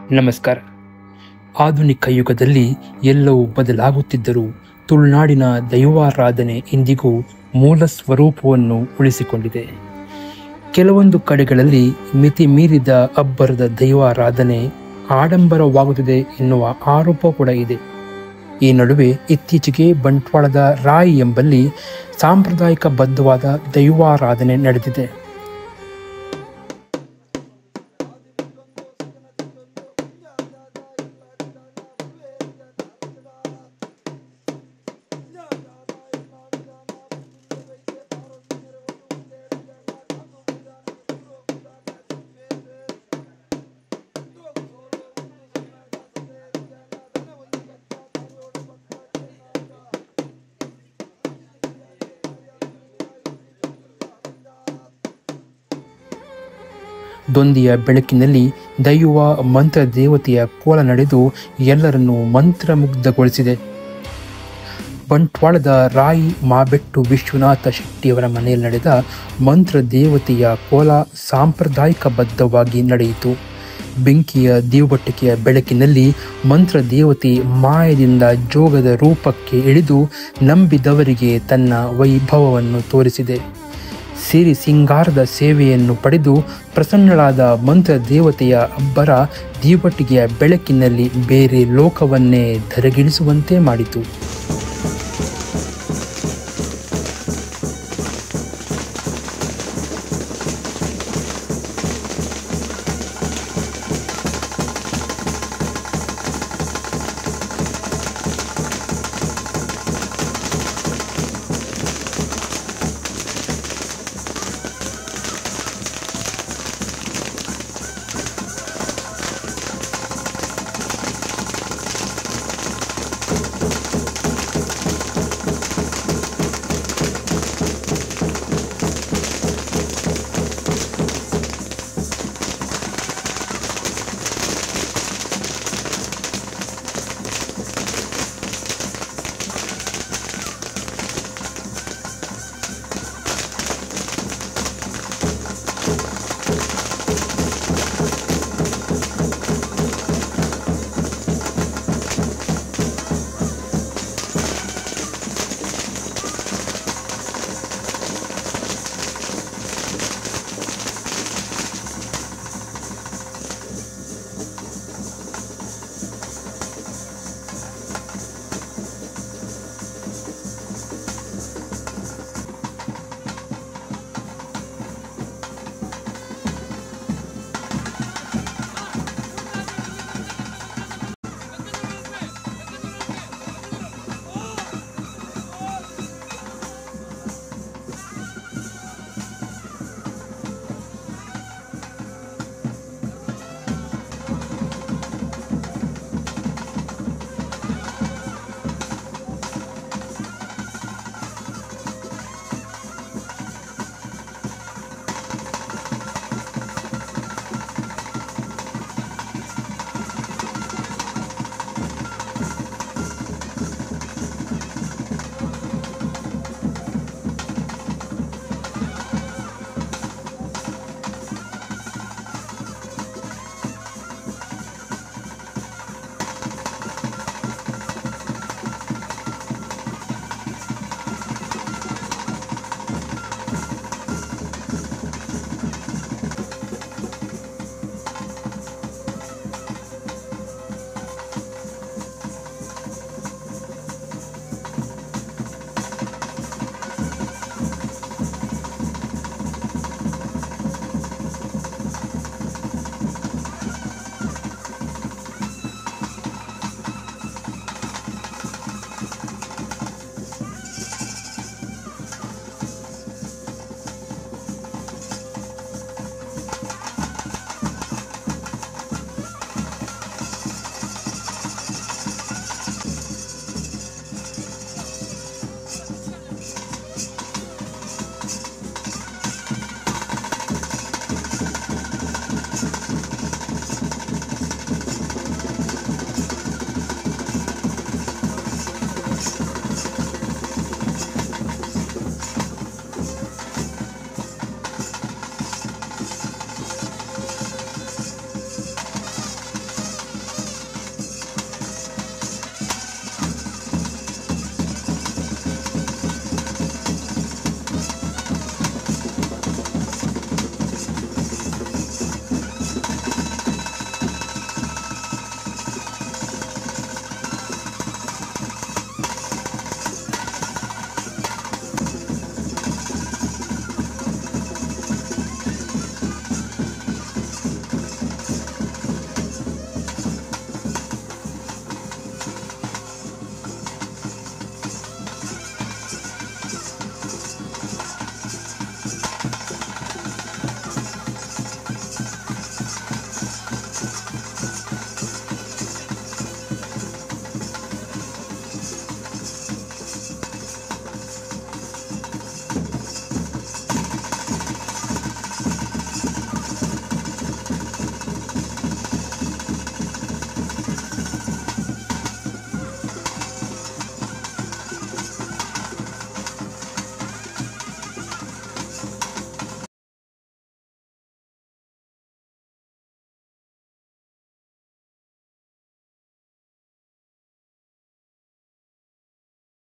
ನಮಸ್ಕಾರ ಆಧುನಿಕ ಯುಗದಲ್ಲಿ ಎಲ್ಲವೂ ಬದಲಾಗುತ್ತಿದ್ದರೂ ತುಳುನಾಡಿನ ದೈವಾರಾಧನೆ ಇಂದಿಗೂ ಮೂಲ ಸ್ವರೂಪವನ್ನು ಉಳಿಸಿಕೊಂಡಿದೆ ಕೆಲವೊಂದು ಕಡೆಗಳಲ್ಲಿ ಮಿತಿ ಮೀರಿದ ಅಬ್ಬರದ ದೈವಾರಾಧನೆ ಆಡಂಬರವಾಗುತ್ತಿದೆ ಎನ್ನುವ ಆರೋಪ ಕೂಡ ಇದೆ ಈ ನಡುವೆ ಇತ್ತೀಚೆಗೆ ಬಂಟ್ವಾಳದ ರಾಯಿ ಎಂಬಲ್ಲಿ ಸಾಂಪ್ರದಾಯಿಕ ಬದ್ಧವಾದ ದೈವಾರಾಧನೆ ನಡೆದಿದೆ ದೊಂದಿಯ ಬೆಳಕಿನಲ್ಲಿ ದೈವ ಮಂತ್ರ ದೇವತೆಯ ಕೋಲ ನಡೆದು ಎಲ್ಲರನ್ನೂ ಮಂತ್ರಮುಗ್ಧಗೊಳಿಸಿದೆ ಬಂಟ್ವಾಳದ ರಾಯಿ ಮಾಬೆಟ್ಟು ವಿಶ್ವನಾಥ ಶೆಟ್ಟಿಯವರ ಮನೆಯಲ್ಲಿ ನಡೆದ ಮಂತ್ರ ದೇವತೆಯ ಕೋಲ ಸಾಂಪ್ರದಾಯಿಕಬದ್ಧವಾಗಿ ನಡೆಯಿತು ಬೆಂಕಿಯ ದೀವಬಟ್ಟಿಗೆಯ ಬೆಳಕಿನಲ್ಲಿ ಮಂತ್ರ ದೇವತೆ ಮಾಯದಿಂದ ಜೋಗದ ರೂಪಕ್ಕೆ ಇಳಿದು ನಂಬಿದವರಿಗೆ ತನ್ನ ವೈಭವವನ್ನು ತೋರಿಸಿದೆ ಸಿರಿ ಸಿಂಗಾರದ ಸೇವೆಯನ್ನು ಪಡೆದು ಪ್ರಸನ್ನಳಾದ ಮಂತ್ರ ದೇವತೆಯ ಅಬ್ಬರ ದೀವಟಿಗೆಯ ಬೆಳಕಿನಲ್ಲಿ ಬೇರೆ ಲೋಕವನ್ನೇ ಧರೆಗಿಳಿಸುವಂತೆ ಮಾಡಿತು